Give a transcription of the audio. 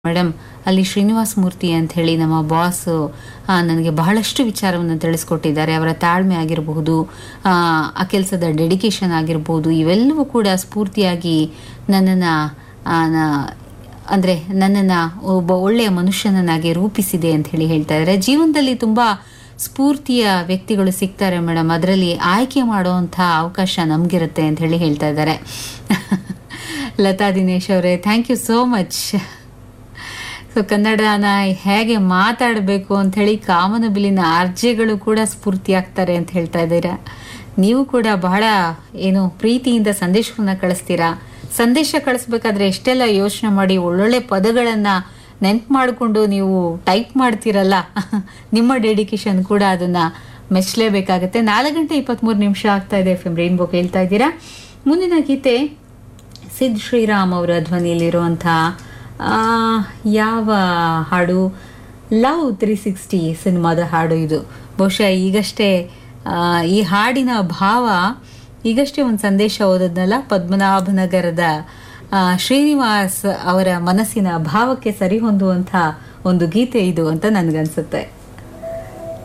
madam ಅಲ್ಲಿ ಶ್ರೀನಿವಾಸ ಮೂರ್ತಿ ಅಂತ ಹೇಳಿ ನಮ್ಮ ಬಾಸ್ ನನಗೆ ಬಹಳಷ್ಟು ವಿಚಾರವನ್ನು ತಿಳಿಸ್ಕೊಟ್ಟಿದ್ದಾರೆ ಅವರ ತಾಳ್ಮೆ ಆಗಿರಬಹುದು ಆ, ಆ ಕೆಲಸದ ಡೆಡಿಕೇಶನ್ ಆಗಿರ್ಬೋದು ಇವೆಲ್ಲವೂ ಕೂಡ ಸ್ಫೂರ್ತಿಯಾಗಿ ನನ್ನನ್ನು ಅಂದರೆ ನನ್ನನ್ನು ಒಬ್ಬ ಒಳ್ಳೆಯ ಮನುಷ್ಯನನ್ನಾಗಿ ರೂಪಿಸಿದೆ ಅಂತ ಹೇಳಿ ಹೇಳ್ತಾ ಇದ್ದಾರೆ ಜೀವನದಲ್ಲಿ ತುಂಬ ಸ್ಫೂರ್ತಿಯ ವ್ಯಕ್ತಿಗಳು ಸಿಗ್ತಾರೆ ಮೇಡಮ್ ಅದರಲ್ಲಿ ಆಯ್ಕೆ ಮಾಡುವಂಥ ಅವಕಾಶ ನಮಗಿರುತ್ತೆ ಅಂತ ಹೇಳಿ ಹೇಳ್ತಾ ಇದ್ದಾರೆ ಲತಾ ದಿನೇಶ್ ಅವರೇ thank you so much so ಕನ್ನಡನ ಹೇಗೆ ಮಾತಾಡಬೇಕು ಅಂಥೇಳಿ ಕಾಮನಬಿಲ್ಲಿನ ಆರ್ಜೆಗಳು ಕೂಡ ಸ್ಫೂರ್ತಿ ಆಗ್ತಾರೆ ಅಂತ ಹೇಳ್ತಾ ಇದ್ದೀರಾ ನೀವು ಕೂಡ ಬಹಳ ಏನು ಪ್ರೀತಿಯಿಂದ ಸಂದೇಶವನ್ನ ಕಳಿಸ್ತೀರಾ ಸಂದೇಶ ಕಳಿಸ್ಬೇಕಾದ್ರೆ ಎಷ್ಟೆಲ್ಲ ಯೋಚನೆ ಮಾಡಿ ಒಳ್ಳೊಳ್ಳೆ ಪದಗಳನ್ನು ನೆನ್ಪು ಮಾಡಿಕೊಂಡು ನೀವು ಟೈಪ್ ಮಾಡ್ತೀರಲ್ಲ ನಿಮ್ಮ ಡೆಡಿಕೇಶನ್ ಕೂಡ ಅದನ್ನ ಮೆಚ್ಚಲೇಬೇಕಾಗತ್ತೆ ನಾಲ್ಕು ಗಂಟೆ ಇಪ್ಪತ್ತ್ಮೂರು ನಿಮಿಷ ಆಗ್ತಾ ಇದೆ ಎಫ್ ಎಂ ರೈನ್ಬೋ ಹೇಳ್ತಾ ಇದ್ದೀರಾ ಮುಂದಿನ ಗೀತೆ ಸಿದ್ ಶ್ರೀರಾಮ್ ಅವರ ಧ್ವನಿಯಲ್ಲಿರುವಂಥ ಆ, ಯಾವ ಹಾಡು ಲವ್ ತ್ರೀ ಸಿಕ್ಸ್ಟಿ ಸಿನಿಮಾದ ಹಾಡು ಇದು ಬಹುಶಃ ಈಗಷ್ಟೇ ಆ, ಈ ಹಾಡಿನ ಭಾವ ಈಗಷ್ಟೇ ಒಂದು ಸಂದೇಶ ಓದದ್ನಲ್ಲ ಪದ್ಮನಾಭನಗರದ ಆ, ಶ್ರೀನಿವಾಸ್ ಅವರ ಮನಸ್ಸಿನ ಭಾವಕ್ಕೆ ಸರಿಹೊಂದುವಂಥ ಒಂದು ಗೀತೆ ಇದು ಅಂತ ನನಗನ್ಸುತ್ತೆ